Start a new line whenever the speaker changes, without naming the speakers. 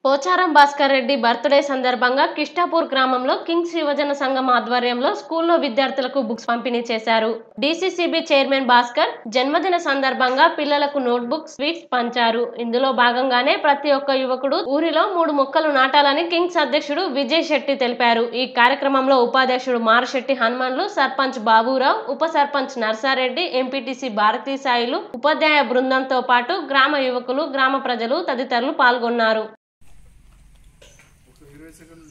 Pocharam Bhaskar Reddy birthday సందర్భంగా కిష్టాపూర్ గ్రామంలో Kings యువజన సంఘం ఆధ్వర్యంలో స్కూల్లో విద్యార్థులకు బుక్స్ పంపిణీ చేశారు డీసీసీబీ చైర్మన్ భాస్కర్ జన్మదిన సందర్భంగా పిల్లలకు నోట్బుక్ స్వీట్స్ పంచారు ఇందులో భాగంగానే ప్రతి ఒక్క యువకుడు ఊరిలో మూడు మొక్కలు నాటాలని కింగ్స్ అధ్యక్షుడు విజయ్ శెట్టి తెలిపారు ఈ కార్యక్రమంలో ఉపాధ్యక్షుడు మారశెట్టి హనుమన్లు సర్పంచ్ బాబురావు ఉప సర్పంచ్ నర్సారెడ్డి ఎంపీటీసీ భారతీ సాయిలు ఉపాధ్యాయ బృందంతో పాటు గ్రామ యువకులు గ్రామ ప్రజలు తదితరులు పాల్గొన్నారు
ఒక ఇరవై సెకండ్లు